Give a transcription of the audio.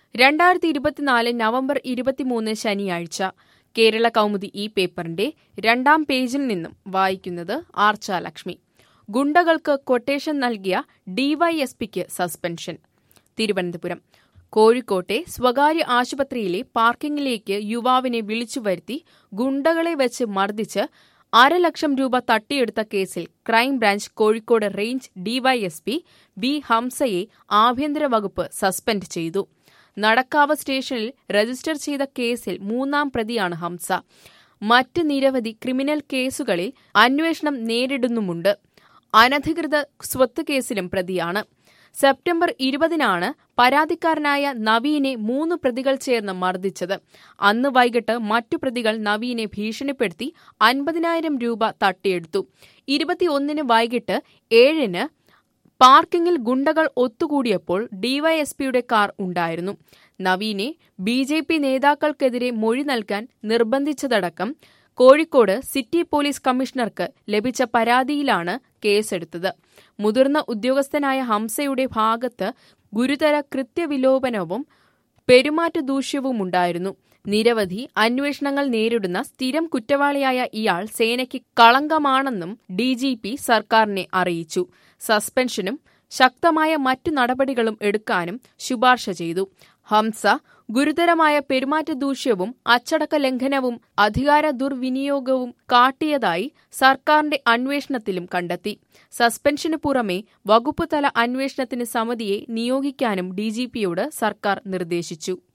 രണ്ടായിരത്തി ഇരുപത്തിനാല് നവംബർ ഇരുപത്തിമൂന്ന് ശനിയാഴ്ച കേരള കൗമുദി ഈ പേപ്പറിന്റെ രണ്ടാം പേജിൽ നിന്നും വായിക്കുന്നത് ആർച്ച ലക്ഷ്മി ഗുണ്ടകൾക്ക് കൊട്ടേഷൻ നൽകിയ ഡിവൈഎസ്പിക്ക് സസ്പെൻഷൻ തിരുവനന്തപുരം കോഴിക്കോട്ടെ സ്വകാര്യ ആശുപത്രിയിലെ പാർക്കിംഗിലേക്ക് യുവാവിനെ വിളിച്ചുവരുത്തി ഗുണ്ടകളെ വെച്ച് മർദ്ദിച്ച് അരലക്ഷം രൂപ തട്ടിയെടുത്ത കേസിൽ crime branch Kozhikode range DYSP B ഹംസയെ ആഭ്യന്തര വകുപ്പ് സസ്പെൻഡ് ചെയ്തു നടക്കാവ് സ്റ്റേഷനിൽ രജിസ്റ്റർ ചെയ്ത കേസിൽ മൂന്നാം പ്രതിയാണ് ഹംസ മറ്റ് നിരവധി ക്രിമിനൽ കേസുകളിൽ അന്വേഷണം നേരിടുന്നുമുണ്ട് അനധികൃത സ്വത്ത് കേസിലും പ്രതിയാണ് സെപ്റ്റംബർ ഇരുപതിനാണ് പരാതിക്കാരനായ നവീനെ മൂന്ന് പ്രതികൾ ചേർന്ന് മർദ്ദിച്ചത് അന്ന് വൈകിട്ട് മറ്റു പ്രതികൾ നവീനെ ഭീഷണിപ്പെടുത്തി അൻപതിനായിരം രൂപ തട്ടിയെടുത്തു ഇരുപത്തിയൊന്നിന് വൈകിട്ട് ഏഴിന് പാർക്കിംഗിൽ ഗുണ്ടകൾ ഒത്തുകൂടിയപ്പോൾ ഡിവൈഎസ്പിയുടെ കാർ ഉണ്ടായിരുന്നു നവീനെ ബി ജെ പി നേതാക്കൾക്കെതിരെ മൊഴി നൽകാൻ നിർബന്ധിച്ചതടക്കം കോഴിക്കോട് സിറ്റി പോലീസ് കമ്മീഷണർക്ക് ലഭിച്ച പരാതിയിലാണ് കേസെടുത്തത് മുതിർന്ന ഉദ്യോഗസ്ഥനായ ഹംസയുടെ ഭാഗത്ത് ഗുരുതര കൃത്യവിലോപനവും പെരുമാറ്റ ദൂഷ്യവുമുണ്ടായിരുന്നു നിരവധി അന്വേഷണങ്ങൾ നേരിടുന്ന സ്ഥിരം കുറ്റവാളിയായ ഇയാൾ സേനയ്ക്ക് കളങ്കമാണെന്നും ഡിജിപി സർക്കാരിനെ അറിയിച്ചു സസ്പെൻഷനും ശക്തമായ മറ്റു നടപടികളും എടുക്കാനും ശുപാർശ ചെയ്തു ഹംസ ഗുരുതരമായ പെരുമാറ്റ ദൂഷ്യവും അച്ചടക്ക ലംഘനവും അധികാര ദുർവിനിയോഗവും കാട്ടിയതായി സർക്കാരിന്റെ അന്വേഷണത്തിലും കണ്ടെത്തി സസ്പെൻഷന് പുറമെ വകുപ്പ് തല അന്വേഷണത്തിന് സമിതിയെ നിയോഗിക്കാനും ഡിജിപിയോട് സർക്കാർ നിർദ്ദേശിച്ചു